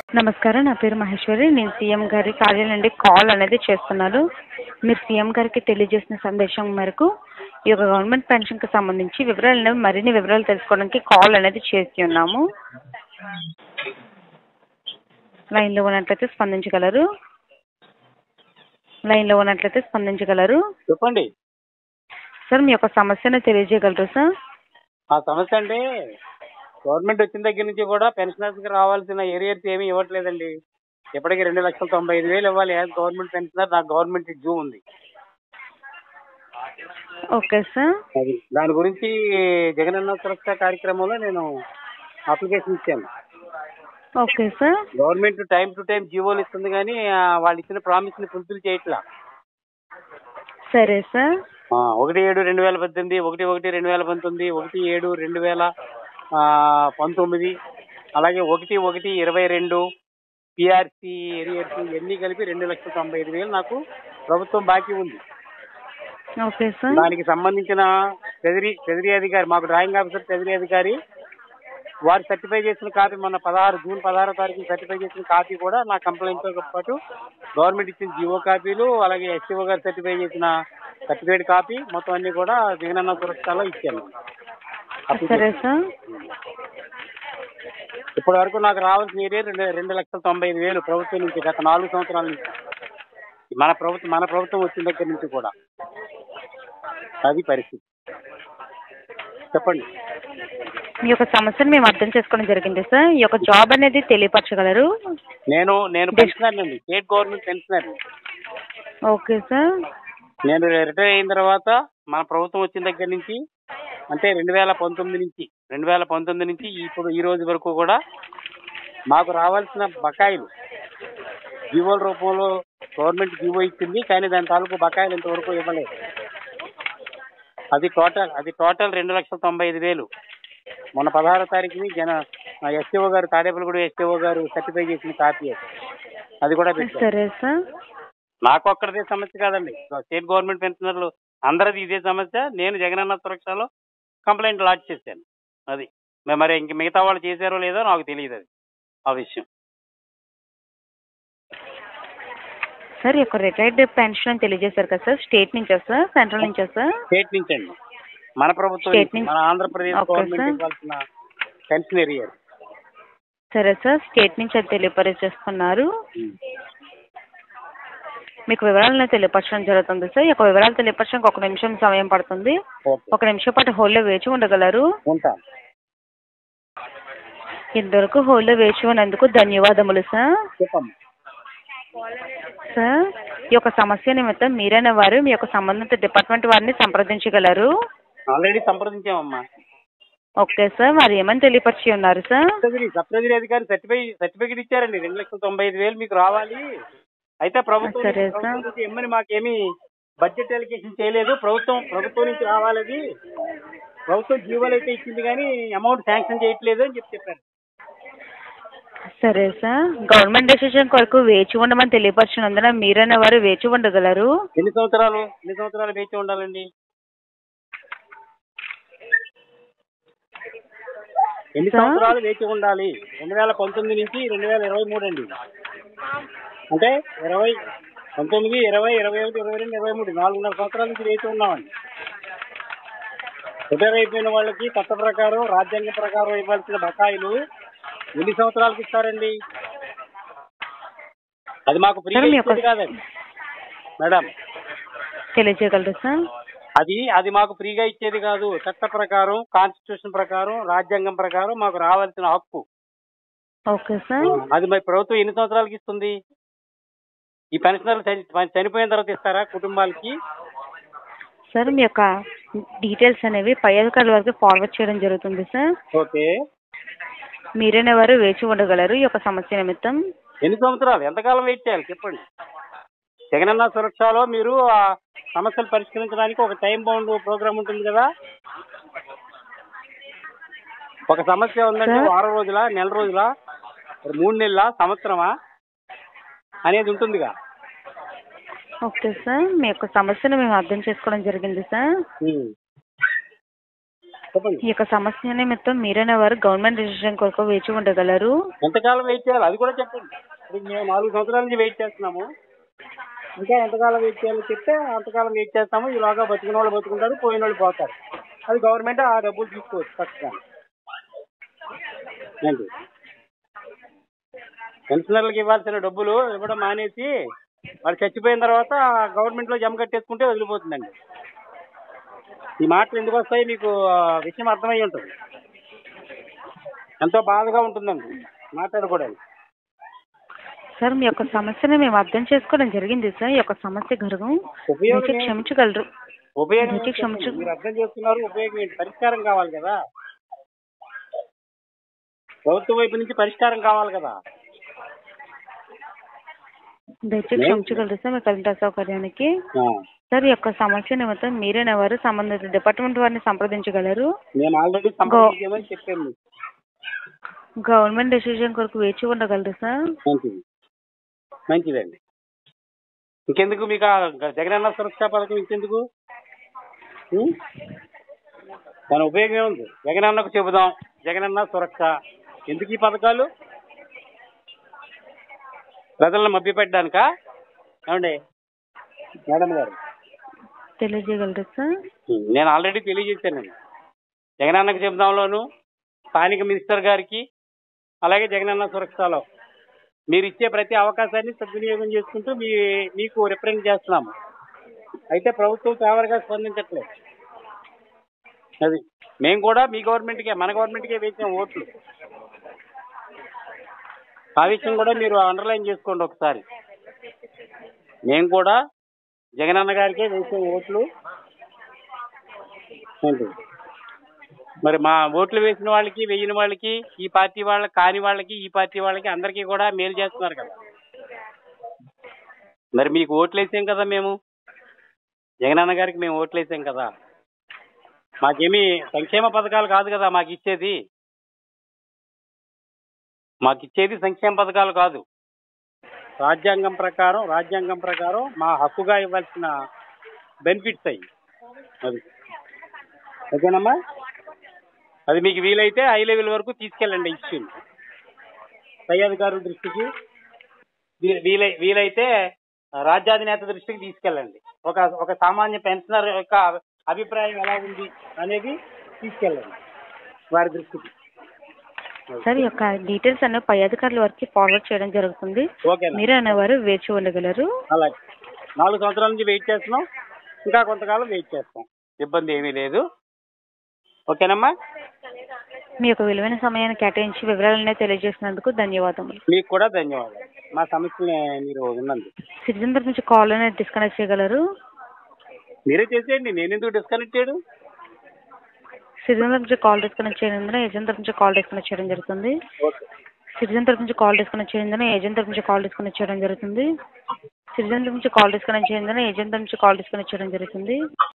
నమస్కారం నా పేరు మహేశ్వరి నేను సీఎం గారి కార్యాలయం నుండి కాల్ అనేది చేస్తున్నాను మీరు సీఎం గారికి తెలియజేసిన సందేశం మేరకు ఈ యొక్క గవర్నమెంట్ పెన్షన్కి సంబంధించి వివరాలు అనేవి మరిన్ని వివరాలు తెలుసుకోవడానికి కాల్ అనేది చేసి ఉన్నాము లైన్లో ఉన్నట్లయితే స్పందించగలరు లైన్లో ఉన్నట్లయితే స్పందించగలరు చెప్పండి సార్ మీ యొక్క సమస్యను తెలియజేయగలరు సార్ ఆ సమస్య అంటే గవర్నమెంట్ వచ్చిన దగ్గర నుంచి కూడా పెన్షనర్స్ కి రావాల్సిన ఏరియర్స్ ఏమీ ఇవ్వట్లేదండి ఇప్పటికి రెండు లక్షల తొంభై ఐదు వేలు ఇవ్వాలి యాజ్ గవర్నమెంట్ పెన్షనర్ నాకు గవర్నమెంట్ డ్యూ ఉంది ఓకే సార్ అది దాని గురించి జగనన్న సురక్ష కార్యక్రమంలో నేను అప్లికేషన్ ఇచ్చాను okay sir government time to time జీవోలు ఇస్తుంది కానీ ఆ, వాళ్ళు ఇచ్చిన ప్రామిస్ ని ఫుల్ఫిల్ చేయట్లా సరే సార్ ఆ, ఒకటి ఏడు రెండు వేల పద్దెనిమిది ఒకటి ఒకటి రెండు వేల పంతొమ్మిది ఒకటి ఏడు రెండు వేల ఆ, పంతొమ్మిది అలాగే ఒకటి ఒకటి ఇరవై రెండు పిఆర్సి ఏరియర్స్ ఇవన్నీ కలిపి రెండు లక్షల తొంభై ఐదు వేలు నాకు ప్రభుత్వం బాకీ ఉంది ఓకే సార్ దానికి సంబంధించిన ట్రెజరీ ట్రెజరీ అధికారి మాకు డ్రాయింగ్ ఆఫీసర్ ట్రెజరీ అధికారి వారు సర్టిఫై చేసిన కాపీ మొన్న పదహారు జూన్ పదహారో తారీఖు సర్టిఫై చేసిన కాపీ కూడా నా కంప్లైంట్ తో పాటు గవర్నమెంట్ ఇచ్చిన జీవో కాపీలు అలాగే ఎస్టీఓ గారు సర్టిఫై చేసిన సర్టిఫికేట్ కాపీ మొత్తం అన్ని కూడా జగనన్న సురక్షలో ఇచ్చాను సరే సార్ ఇప్పటి వరకు నాకు రావాల్సిన ఏరియా రెండు రెండు లక్షల తొంభై ఐదు వేలు ప్రభుత్వం నుంచి గత నాలుగు సంవత్సరాల నుంచి మన ప్రభుత్వం మన ప్రభుత్వం వచ్చిన దగ్గర నుంచి కూడా అది పరిస్థితి చెప్పండి మీ యొక్క సమస్యను మేము అర్థం చేసుకోవడం జరిగింది సార్ ఈ యొక్క జాబ్ అనేది తెలియపరచగలరు నేను నేను పెన్షనర్ అండి state government pensioner okay sir నేను రిటైర్ అయిన తర్వాత మన ప్రభుత్వం వచ్చిన దగ్గర నుంచి అంటే రెండు వేల పంతొమ్మిది నుంచి రెండు వేల పంతొమ్మిది నుంచి ఇప్పుడు ఈ రోజు వరకు కూడా మాకు రావాల్సిన బకాయిలు జీవోల రూపంలో గవర్నమెంట్ జీవో ఇచ్చింది కానీ దాని తాలూకు బకాయిలు ఇంతవరకు ఇవ్వలేదు అది టోటల్ అది టోటల్ రెండు లక్షల తొంభై ఐదు వేలు మొన్న పదహారో తారీఖుని జన ఎస్టీఓ గారు తాడేపల్లిగూడ ఎస్టీఓ గారు సర్టిఫై చేసిన కాపీ అది అది కూడా పెట్టారు సరే సార్ నాకు ఒక్కడిదే సమస్య కాదండి స్టేట్ గవర్నమెంట్ పెన్షనర్లు అందరిది ఇదే సమస్య నేను జగనన్న సురక్షలో కంప్లైంట్ లాడ్జ్ చేశాను అది మే- మరి ఇంక మిగతా వాళ్ళు చేశారో లేదో నాకు తెలియదు అది ఆ విషయం సార్ ఈ యొక్క రిటైర్డ్ పెన్షన్ అని తెలియజేశారు కదా సార్ స్టేట్ నుంచా సార్ సెంట్రల్ నుంచా సార్ స్టేట్ నుంచి అండి మన ప్రభుత్వం State నుంచి, నుంచి. మన ఆంధ్రప్రదేశ్ Okay, గవర్నమెంట్ sir. ఇవ్వాల్సిన పెన్షన్ ఏరియా సరే సార్ స్టేట్ నుంచి అది తెలియపరిచేస్తున్నారు మీకు వివరాలను తెలియపరచడం జరుగుతుంది సార్ ఈ యొక్క వివరాలు తెలియపరచడానికి ఒక నిమిషం సమయం పడుతుంది ఓకే ఒక నిమిషం పాటు హోల్డ్లో వేచి ఉండగలరు ఉంటాను ఇంతవరకు హోల్డ్లో వేచి ఉన్నందుకు ధన్యవాదములు సార్ చెప్పమ్మా సార్ ఈ యొక్క సమస్య నిమిత్తం మీరైన వారు మీ యొక్క సంబంధిత డిపార్ట్మెంట్ వారిని సంప్రదించగలరు ఆల్రెడీ సంప్రదించామమ్మా ఓకే సార్ వారు ఏమని తెలియపరిచి ఉన్నారు సార్ సబ్సిడీ సబ్సిడీ అధికారి సర్టిఫై సర్టిఫికేట్ ఇచ్చారండి రెండు లక్షల తొంభై ఐదు వేలు మీకు రావాలి అయితే ప్రభుత్వం సరే, నుంచి- సార్. ప్రభుత్వం నుంచి ఇమ్మని మాకేమీ బడ్జెట్ అలికేషన్ చేయలేదు ప్రభుత్వం ప్రభుత్వం నుంచి రావాలది ప్రభుత్వం జీవోలు అయితే ఇచ్చింది కానీ అమౌంట్ శాంక్షన్ చేయట్లేదు అని చెప్పి చెప్పారు సరే సార్ గవర్నమెంట్ డెసిషన్ కొరకు వేచి ఉండమని తెలియపరిచినందున మీరైన వారు వేచి ఉండగలరు ఎన్ని సంవత్సరాలు ఎన్ని సంవత్సరాలు వేచి ఉండాలండి ఎన్ని సార్? సంవత్సరాలు వేచి ఉండాలి రెండు వేల పంతొమ్మిది నుంచి రెండు వేల ఇరవై మూడు అండి అంటే ఇరవై పంతొమ్మిది ఇరవై ఇరవై ఒకటి ఇరవై రెండు ఇరవై మూడు నాలుగున్నర సంవత్సరాల నుంచి వేచి ఉన్నామండి రిటైర్ అయిపోయిన వాళ్ళకి చట్ట ప్రకారం రాజ్యాంగం ప్రకారం ఇవ్వాల్సిన బకాయిలు ఎన్ని సంవత్సరాలకు ఇస్తారండి అది మాకు ఫ్రీ సార్, మీ యొక్క- ఇచ్చేది కాదండి మేడం తెలియజేయగలరు సార్ అది అది మాకు ఫ్రీగా ఇచ్చేది కాదు చట్ట ప్రకారం కాన్స్టిట్యూషన్ ప్రకారం రాజ్యాంగం ప్రకారం మాకు రావాల్సిన హక్కు ఓకే సార్ అది మరి ప్రభుత్వం ఎన్ని సంవత్సరాలకి ఇస్తుంది ఈ పెన్షనర్లు చని- చనిపోయిన తర్వాత ఇస్తారా కుటుంబాలకి సార్ మీ యొక్క డీటెయిల్స్ అనేవి పై అధికారుల వరకు ఫార్వర్డ్ చేయడం జరుగుతుంది సార్ ఓకే మీరైన వారు వేచి ఉండగలరు ఈ యొక్క సమస్య నిమిత్తం ఎన్ని సంవత్సరాలు ఎంతకాలం వెయిట్ చేయాలి చెప్పండి జగనన్న సురక్షలో మీరు ఆ సమస్యలు పరిష్కరించడానికి ఒక టైం బౌండ్ ప్రోగ్రామ్ ఉంటుంది కదా ఒక సమస్య ఉందంటే సార్. వారం రోజుల నెల రోజుల మూడు నెలల సంవత్సరమా అనేది ఉంటుందిగా ఓకే సార్ మీ యొక్క సమస్యను మేము అర్థం చేసుకోవడం జరిగింది సార్ ఉమ్. చెప్పండి ఈ యొక్క సమస్య నిమిత్తం మీరైన వారు గవర్నమెంట్ రిజిస్ట్రేషన్ కొరకు వేచి ఉండగలరు ఎంతకాలం వెయిట్ చేయాలి అది కూడా చెప్పండి ఇప్పుడు మేము నాలుగు సంవత్సరాల నుంచి వెయిట్ చేస్తున్నాము ఇంకా ఎంతకాలం వెయిట్ చేయాలో చెప్తే అంతకాలం వెయిట్ చేస్తాము ఈలోగా బతికిన వాళ్ళు బతుకుంటారు పోయిన వాళ్ళు పోతారు అది గవర్నమెంట్ ఆ డబ్బులు తీసుకోవచ్చు ఖచ్చితంగా ఏంటి పెన్షనర్లకు ఇవ్వాల్సిన డబ్బులు ఇవ్వడం మానేసి వాళ్ళు చచ్చిపోయిన తర్వాత గవర్నమెంట్లో జమ కట్టేసుకుంటే వదిలిపోతుందండి ఈ మాటలు ఎందుకు వస్తాయి మీకు ఆ, విషయం అర్థమై ఉంటుంది ఎంతో బాధగా ఉంటుందండి మాట్లాడుకోవడానికి సార్ మీ యొక్క సమస్యను మేము అర్థం చేసుకోవడం జరిగింది సార్ ఈ యొక్క సమస్య గర్వం ఉపయోగం దయచేసి ఏంటి? క్షమించగలరు ఉపయోగం దయచేసి ఏంటి? క్షమించు మీరు అర్థం చేస్తున్నారు ఉపయోగం ఏంటి పరిష్కారం కావాలి కదా ప్రభుత్వం వైపు నుంచి పరిష్కారం కావాలి కదా దయచేసి క్షమించగలరు సార్ మీ కలిగిన అసౌకర్యానికి ఆ, సార్ ఈ యొక్క సమస్య నిమిత్తం మీరైన వారు సంబంధిత డిపార్ట్మెంట్ వారిని సంప్రదించగలరు నేను ఆల్రెడీ సంప్రదించామని చెప్పాను మీకు. గవర్నమెంట్ డెసిషన్ కొరకు వేచి ఉండగలరు సార్ మంచిది మంచిదండి ఇంకెందుకు మీకు ఆ గ- జగనన్న సురక్ష పథకం ఇంకెందుకు ఉం? దాని ఉపయోగం ఏముంది జగనన్నకు చెబుదాం జగనన్న సురక్ష ఎందుకు ఈ పథకాలు ప్రజలను మభ్యపెట్టడానికా ఏమండి మేడం గారు తెలియజేయగలరు సార్ ఉం, నేను ఆల్రెడీ తెలియజేశానండి జగనన్నకు చెబుదాంలోను స్థానిక మినిస్టర్ గారికి అలాగే జగనన్న సురక్షలో మీరు ఇచ్చే ప్రతి అవకాశాన్ని సద్వినియోగం చేసుకుంటూ మీ మీకు రిప్రజెంట్ చేస్తున్నాము అయితే ప్రభుత్వం ఫేవర్గా స్పందించట్లేదు అది మేము కూడా మీ గవర్నమెంట్కే మన గవర్నమెంట్కే వేసాం ఓట్లు ఆ విషయం కూడా మీరు అండర్లైన్ చేసుకోండి ఒకసారి మేము కూడా జగనన్న గారికే వేసాం ఓట్లు ఏంటి మరి మా ఓట్లు వేసిన వాళ్ళకి వేయని వాళ్ళకి ఈ పార్టీ వాళ్ళకి కాని వాళ్ళకి ఈ పార్టీ వాళ్ళకి అందరికీ కూడా మేలు చేస్తున్నారు కదా మరి మీకు ఓట్లు వేసాం కదా మేము జగనన్న గారికి మేము ఓట్లు వేసాం కదా మాకేమీ సంక్షేమ పథకాలు కాదు కదా మాకు ఇచ్చేది మాకు ఇచ్చేది సంక్షేమ పథకాలు కాదు రాజ్యాంగం ప్రకారం రాజ్యాంగం ప్రకారం మా హక్కుగా ఇవ్వాల్సిన బెనిఫిట్స్ అయ్యి అది ఓకేనమ్మా అది మీకు వీలైతే హై లెవెల్ వరకు తీసుకెళ్ళండి ఇష్యూని పై అధికారుల దృష్టికి వీ- వీలై వీలైతే రాజ్యాధినేత దృష్టికి తీసుకెళ్ళండి ఒక ఒక సామాన్య పెన్షనర్ యొక్క అభిప్రాయం ఎలా ఉంది అనేది తీసుకెళ్ళండి వారి దృష్టికి సార్ ఈ యొక్క డీటెయిల్స్ అన్ని పై అధికారుల వరకు ఫార్వర్డ్ చేయడం జరుగుతుంది ఓకేనా మీరు అనేవారు వేచి ఉండగలరు అలాగే నాలుగు సంవత్సరాల నుంచి వెయిట్ చేస్తున్నాం ఇంకా కొంతకాలం వెయిట్ చేస్తాం ఇబ్బంది ఏమీ లేదు ఓకేనమ్మా మీ యొక్క విలువైన సమయాన్ని కేటాయించి వివరాలన్నీ తెలియజేసినందుకు ధన్యవాదములు మీకు కూడా ధన్యవాదాలు మా సమస్యని మీరు విన్నందుకు సిటిజన్ తరఫు నుంచి కాల్ అనేది డిస్కనెక్ట్ చేయగలరు మీరే చేసేయండి నేను ఎందుకు డిస్కనెక్ట్ చేయడు సిటిజన్ తరఫు నుంచి కాల్ డిస్కనెక్ట్ చేయనందున ఏజెంట్ తరఫు నుంచి కాల్ డిస్కనెక్ట్ చేయడం జరుగుతుంది ఓకే సిటిజన్ తరఫు నుంచి కాల్ డిస్కనెక్ట్ చేయనందున ఏజెంట్ తరఫు నుంచి కాల్ డిస్కనెక్ట్ చేయడం జరుగుతుంది సిటిజన్ తరఫు నుంచి కాల్ డిస్కనెక్ట్ చేయనందున ఏజెంట్ తరఫు నుంచి కాల్ డిస్కనెక్ట్ చేయడం జరుగుతుంది